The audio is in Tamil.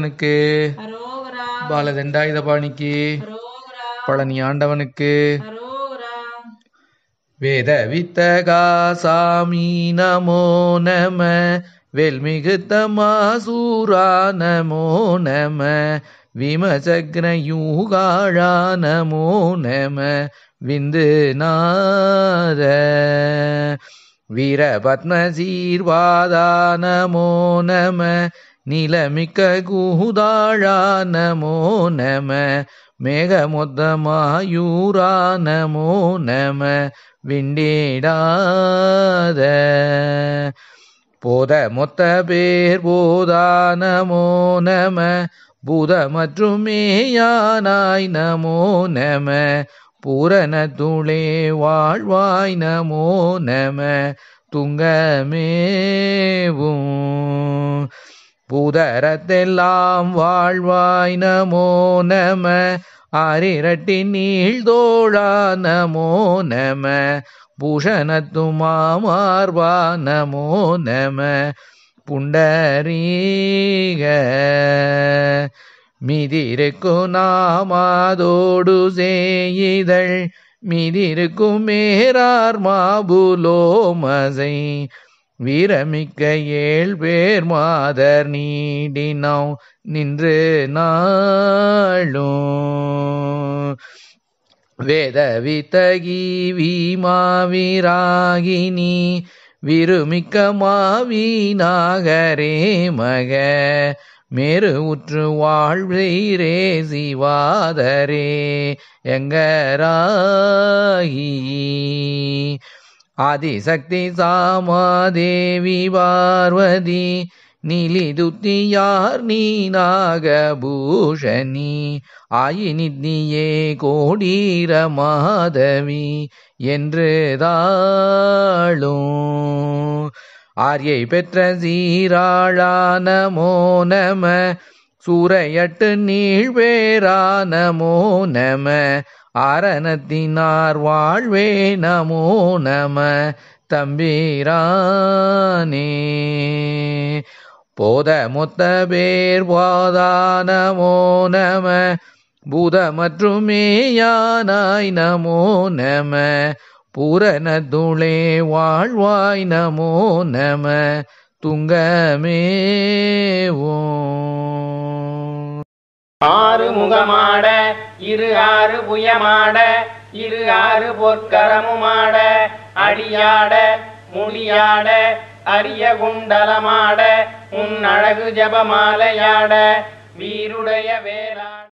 ஈசனுக்கு அரோகரா பாலதண்டாயுதபாணிக்கு அரோகரா பழனி ஆண்டவனுக்கு அரோகரா வேத வித்தகா சாமி நமோ நம வெல்மிகுத்த மாசூரா நமோ நம விமசக்ன யூகாழா நமோ நம விந்து நாத வீரபத்மசீர்வாதா நமோ நம நிலமிக்க கூதாழா நமோ நம மேகமொத்தமாயூரா நமோ நம விண்டேடாத போத மொத்த பேர் போதா நமோ நம பூத மற்றும் மேயானாய் நமோ நம பூரணத்துளே வாழ்வாய் நமோ நம துங்கமேவும் பூதரத்தெல்லாம் வாழ்வாய் நமோ நம ஆரிரட்டி நீழ்தோழா நமோ நம பூஷணத்துமாமார்வா நமோ நம புண்டரீக மிதிருக்கும் நாமாதோடு செய்தள் மிதிருக்கும் மேரார் மாபுலோமசை வீரமிக்க ஏழ் பேர் மாதர் நீடினோம் நின்று நாளும் வேத வித்தகி வீமாவிராகினி விருமிக்க மாவீநாகரே மக மேரு உற்று வாழ்வீரே சிவாதரே எங்கராகி ஆதிசக்தி சாமாதேவி பார்வதி நிலிதுத்தியார் நீ நாகபூஷணி ஆயினித்னியே கோடீர மாதவி என்று தாளும் ஆரியை பெற்ற சீராழா நமோ நம சூரையட்டு நீழ்வேரா நமோ நம ஆரணத்தினார் வாழ்வே நமோ நம தம்பீரானே போத மொத்த பேர் வாதா நமோ நம பூத மற்றும் மேயானாய் நமோ நம பூரணத்துளே வாழ்வாய் நமோ நம துங்கமேவும் ஆறு முகமாட இரு ஆறு புயமாட இரு ஆறு பொற்கரமுமாட அடியாட முடியாட அரிய குண்டலமாட உன் அழகு ஜபமாலையாட வீருடைய வேளாட